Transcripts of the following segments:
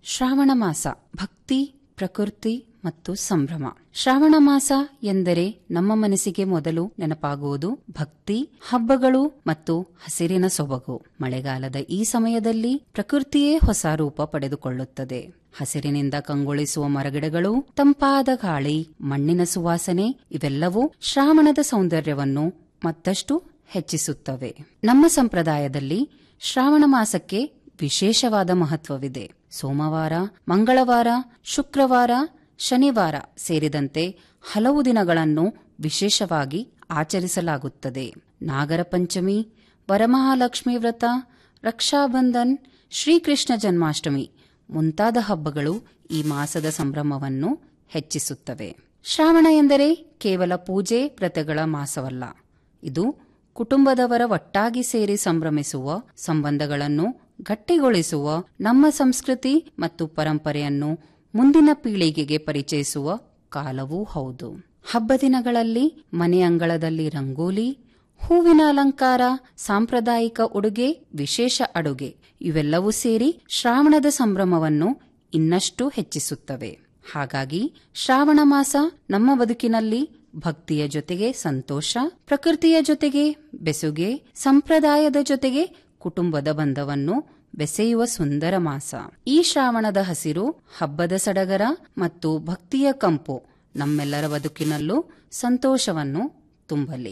ಶ್ರಾವಣ ಮಾಸ ಭಕ್ತಿ ಪ್ರಕೃತಿ ಮತ್ತು ಸಂಭ್ರಮ ಶ್ರಾವಣ ಮಾಸ ಎಂದರೆ ನಮ್ಮ ಮನಸ್ಸಿಗೆ ಮೊದಲು ನೆನಪಾಗುವುದು ಭಕ್ತಿ ಹಬ್ಬಗಳು ಮತ್ತು ಹಸಿರಿನ ಸೊಬಗು ಮಳೆಗಾಲದ ಈ ಸಮಯದಲ್ಲಿ ಪ್ರಕೃತಿಯೇ ಹೊಸ ರೂಪ ಪಡೆದುಕೊಳ್ಳುತ್ತದೆ ಹಸಿರಿನಿಂದ ಕಂಗೊಳಿಸುವ ಮರಗಿಡಗಳು ತಂಪಾದ ಗಾಳಿ ಮಣ್ಣಿನ ಸುವಾಸನೆ ಇವೆಲ್ಲವೂ ಶ್ರಾವಣದ ಸೌಂದರ್ಯವನ್ನು ಮತ್ತಷ್ಟು ಹೆಚ್ಚಿಸುತ್ತವೆ ನಮ್ಮ ಸಂಪ್ರದಾಯದಲ್ಲಿ ಶ್ರಾವಣ ಮಾಸಕ್ಕೆ ವಿಶೇಷವಾದ ಮಹತ್ವವಿದೆ ಸೋಮವಾರ ಮಂಗಳವಾರ ಶುಕ್ರವಾರ ಶನಿವಾರ ಸೇರಿದಂತೆ ಹಲವು ದಿನಗಳನ್ನು ವಿಶೇಷವಾಗಿ ಆಚರಿಸಲಾಗುತ್ತದೆ ನಾಗರ ಪಂಚಮಿ ವರಮಹಾಲಕ್ಷ್ಮಿ ವ್ರತ ರಕ್ಷಾಬಂಧನ್ ಶ್ರೀಕೃಷ್ಣ ಜನ್ಮಾಷ್ಟಮಿ ಮುಂತಾದ ಹಬ್ಬಗಳು ಈ ಮಾಸದ ಸಂಭ್ರಮವನ್ನು ಹೆಚ್ಚಿಸುತ್ತವೆ ಶ್ರಾವಣ ಎಂದರೆ ಕೇವಲ ಪೂಜೆ ವ್ರತಗಳ ಮಾಸವಲ್ಲ ಇದು ಕುಟುಂಬದವರ ಒಟ್ಟಾಗಿ ಸೇರಿ ಸಂಭ್ರಮಿಸುವ ಸಂಬಂಧಗಳನ್ನು ಗಟ್ಟಿಗೊಳಿಸುವ ನಮ್ಮ ಸಂಸ್ಕೃತಿ ಮತ್ತು ಪರಂಪರೆಯನ್ನು ಮುಂದಿನ ಪೀಳಿಗೆಗೆ ಪರಿಚಯಿಸುವ ಕಾಲವೂ ಹೌದು ಹಬ್ಬ ದಿನಗಳಲ್ಲಿ ಮನೆ ಅಂಗಳದಲ್ಲಿ ರಂಗೋಲಿ ಹೂವಿನ ಅಲಂಕಾರ ಸಾಂಪ್ರದಾಯಿಕ ಉಡುಗೆ ವಿಶೇಷ ಅಡುಗೆ ಇವೆಲ್ಲವೂ ಸೇರಿ ಶ್ರಾವಣದ ಸಂಭ್ರಮವನ್ನು ಇನ್ನಷ್ಟು ಹೆಚ್ಚಿಸುತ್ತವೆ ಹಾಗಾಗಿ ಶ್ರಾವಣ ಮಾಸ ನಮ್ಮ ಬದುಕಿನಲ್ಲಿ ಭಕ್ತಿಯ ಜೊತೆಗೆ ಸಂತೋಷ ಪ್ರಕೃತಿಯ ಜೊತೆಗೆ ಬೆಸುಗೆ ಸಂಪ್ರದಾಯದ ಜೊತೆಗೆ ಕುಟುಂಬದ ಬಂಧವನ್ನು ಬೆಸೆಯುವ ಸುಂದರ ಮಾಸ ಈ ಶ್ರಾವಣದ ಹಸಿರು ಹಬ್ಬದ ಸಡಗರ ಮತ್ತು ಭಕ್ತಿಯ ಕಂಪು ನಮ್ಮೆಲ್ಲರ ಬದುಕಿನಲ್ಲೂ ಸಂತೋಷವನ್ನು ತುಂಬಲಿ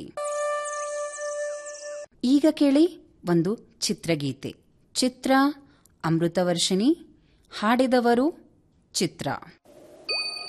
ಈಗ ಕೇಳಿ ಒಂದು ಚಿತ್ರಗೀತೆ ಚಿತ್ರ ಅಮೃತವರ್ಷಿಣಿ ಹಾಡಿದವರು ಚಿತ್ರ